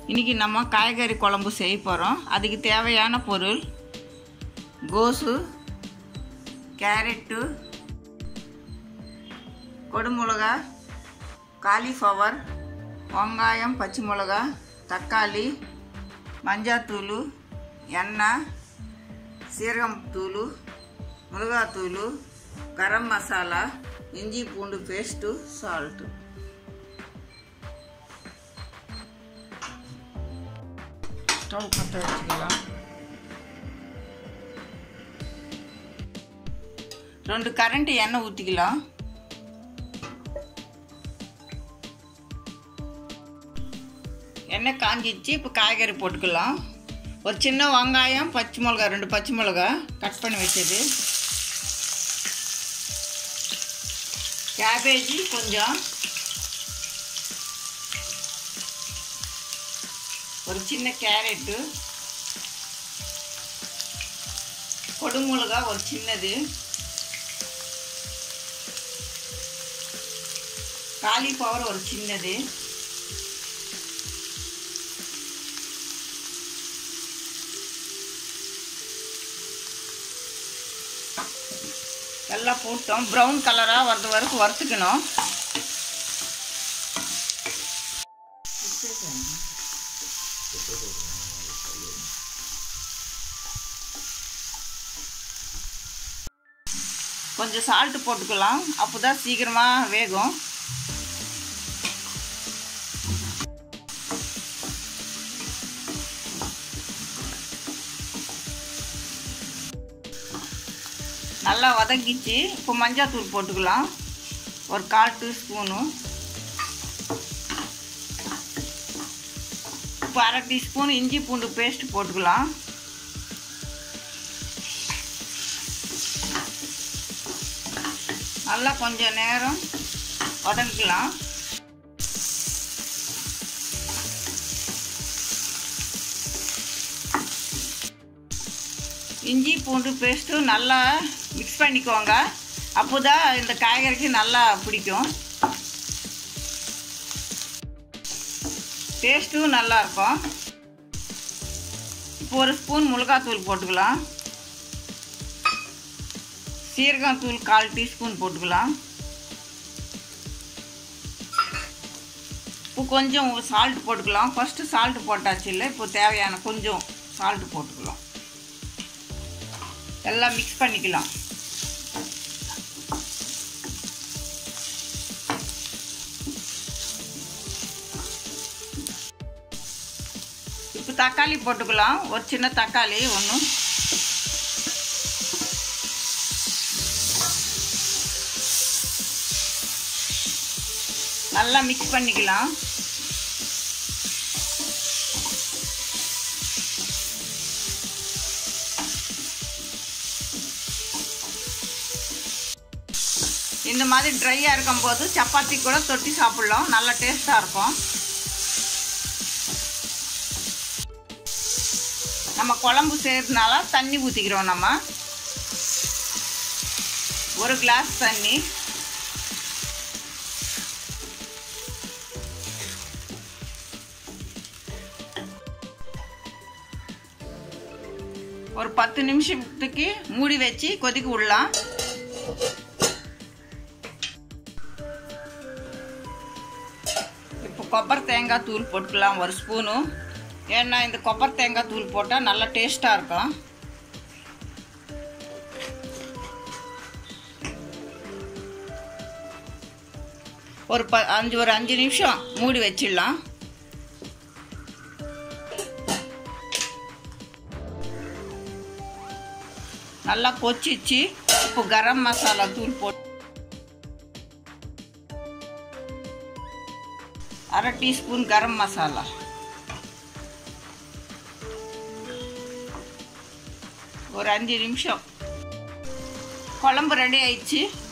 இன்றைக்கி நம்ம காய்கறி குழம்பு செய்ய போகிறோம் அதுக்கு தேவையான பொருள் கோசு கேரட்டு கொடுமிளகா காலிஃப்ளவர் வெங்காயம் பச்சை மிளகா தக்காளி மஞ்சாத்தூள் எண்ணெய் சீரகம் தூள் மிளகாத்தூள் கரம் மசாலா இஞ்சி பூண்டு பேஸ்ட்டு சால்ட்டு ஸ்டவ் பற்ற வச்சுக்கலாம் ரெண்டு கரண்ட் எண்ணெய் ஊற்றிக்கலாம் எண்ணெய் காஞ்சிச்சு இப்போ காய்கறி போட்டுக்கலாம் ஒரு சின்ன வெங்காயம் பச்சை மிளகா ரெண்டு பச்சை மிளகா கட் பண்ணி வச்சது கேபேஜி கொஞ்சம் ஒரு சின்ன கேரட்டு கொடுமிளகா ஒரு சின்னது காலிஃப்ளவர் ஒரு சின்னது எல்லாம் போட்டோம் ப்ரௌன் கலராக வரது வரைக்கும் வறுத்துக்கணும் கொஞ்சம் சால்ட்டு போட்டுக்கலாம் அப்போ தான் சீக்கிரமாக வேகும் நல்லா வதக்கிச்சு இப்போ மஞ்சாத்தூள் போட்டுக்கலாம் ஒரு கால் டீஸ்பூனு இப்போ அரை டீஸ்பூன் இஞ்சி பூண்டு பேஸ்ட் போட்டுக்கலாம் நல்லா கொஞ்சம் நேரம் வதக்கிக்கலாம் இஞ்சி பூண்டு பேஸ்ட்டும் நல்லா மிக்ஸ் பண்ணிக்கோங்க அப்போ தான் இந்த காய்கறிக்கு நல்லா பிடிக்கும் டேஸ்ட்டும் நல்லாயிருக்கும் இப்போ ஒரு ஸ்பூன் மிளகாத்தூள் போட்டுக்கலாம் சீரகத்தூள் கால் டீஸ்பூன் போட்டுக்கலாம் இப்போ கொஞ்சம் சால்ட் போட்டுக்கலாம் ஃபஸ்ட்டு சால்ட் போட்டாச்சு இல்லை இப்போ தேவையான கொஞ்சம் சால்ட் போட்டுக்கலாம் எல்லாம் மிக்ஸ் பண்ணிக்கலாம் இப்போ தக்காளி போட்டுக்கலாம் ஒரு சின்ன தக்காளி ஒன்று நல்லா மிக்ஸ் பண்ணிக்கலாம் இந்த மாதிரி ட்ரையாக இருக்கும்போது சப்பாத்தி கூட தொட்டி சாப்பிட்லாம் நல்லா டேஸ்ட்டாக இருக்கும் நம்ம குழம்பு செய்கிறதுனால தண்ணி ஊற்றிக்கிறோம் நம்ம ஒரு கிளாஸ் தண்ணி ஒரு பத்து நிமிஷத்துக்கு மூடி வச்சு கொதிக்க விடலாம் இப்போ கொப்பரை தேங்காய் தூள் போட்டுக்கலாம் ஒரு ஸ்பூனு ஏன்னா இந்த கொப்பரை தேங்காய் தூள் போட்டால் நல்லா டேஸ்ட்டாக இருக்கும் ஒரு ப அஞ்சு ஒரு அஞ்சு நிமிஷம் மூடி வச்சிடலாம் நல்லா கொச்சிச்சு இப்போ கரம் மசாலா தூள் போட்டு அரை டீஸ்பூன் கரம் மசாலா ஒரு அஞ்சு நிமிஷம் குழம்பு ரெடி ஆயிடுச்சு